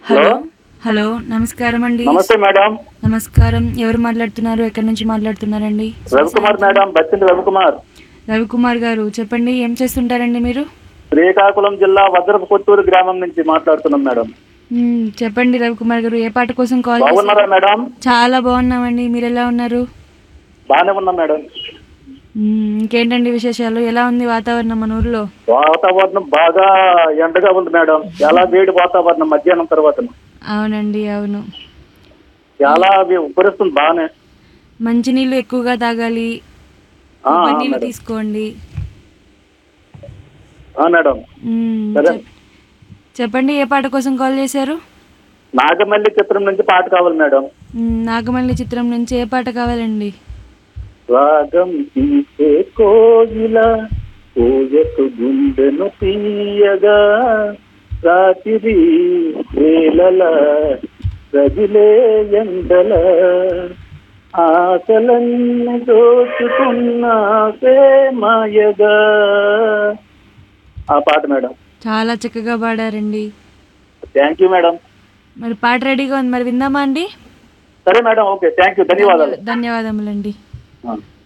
Hello hello నమస్కారం అండి నమస్తే మేడం నమస్కారం ఎవరు మాట్లాడుతున్నారు ఎక్కడి నుంచి మాట్లాడుతున్నారండి రవికుమార్ మేడం బచ్చింది రవికుమార్ రవికుమార్ గారు చెప్పండి ఏం చేస్తుంటారండి మీరు శ్రీకాకుళం జిల్లా వజ్రపు కొత్తూరు గ్రామం నుంచి మాట్లాడుతున్నాం మేడం మ్మ్, చెప్పండి రవికుమార్ గారు ఏ పాట కోసం కాల్ చేశారు? బాగున్నారా మేడం చాలా బాగున్నామండి మీరు ఎలా ఉన్నారు బాగానే ఉన్నాం మేడం మ్మ్, ఇంకేంటండి విశేషాలు ఎలా ఉంది వాతావరణం మన ఊర్లో వాతావరణం బాగా ఎండగా ఉంది మేడం చాలా వేడి వాతావరణం మధ్యాహ్నం తర్వాత అవునండి అవును చాలా వి- ఉపరిస్తుంది బాగానే మంచినీళ్ళు ఎక్కువగా తాగాలి ఆ, కొబ్బరి నీళ్ళు మేడం. తీసుకోండి ఆ, మేడం మ్మ్, సరే. చెప్- చెప్పండి ఏ పాట కోసం కాల్ చేశారు నాగమల్లి చిత్రం నుంచి పాట కావాలి మేడం మ్మ్, నాగమల్లి చిత్రం నుంచి ఏ పాట కావాలండి రాగం తీసే కోయిల పూజకు గుండెను తీయగా రాత్రి వేళల రగిలే ఎండల ఆశలన్నీ దోచుకున్న మాయగా ఆ పాట మేడం చాలా చక్కగా పాడారండి థ్యాంక్ యూ మేడం మరి పాట రెడీగా ఉంది మరి విందామా అండి సరే మేడం ఓకే థ్యాంక్ యూ ధన్యవాదాలు ధన్యవాదములండి ఆ.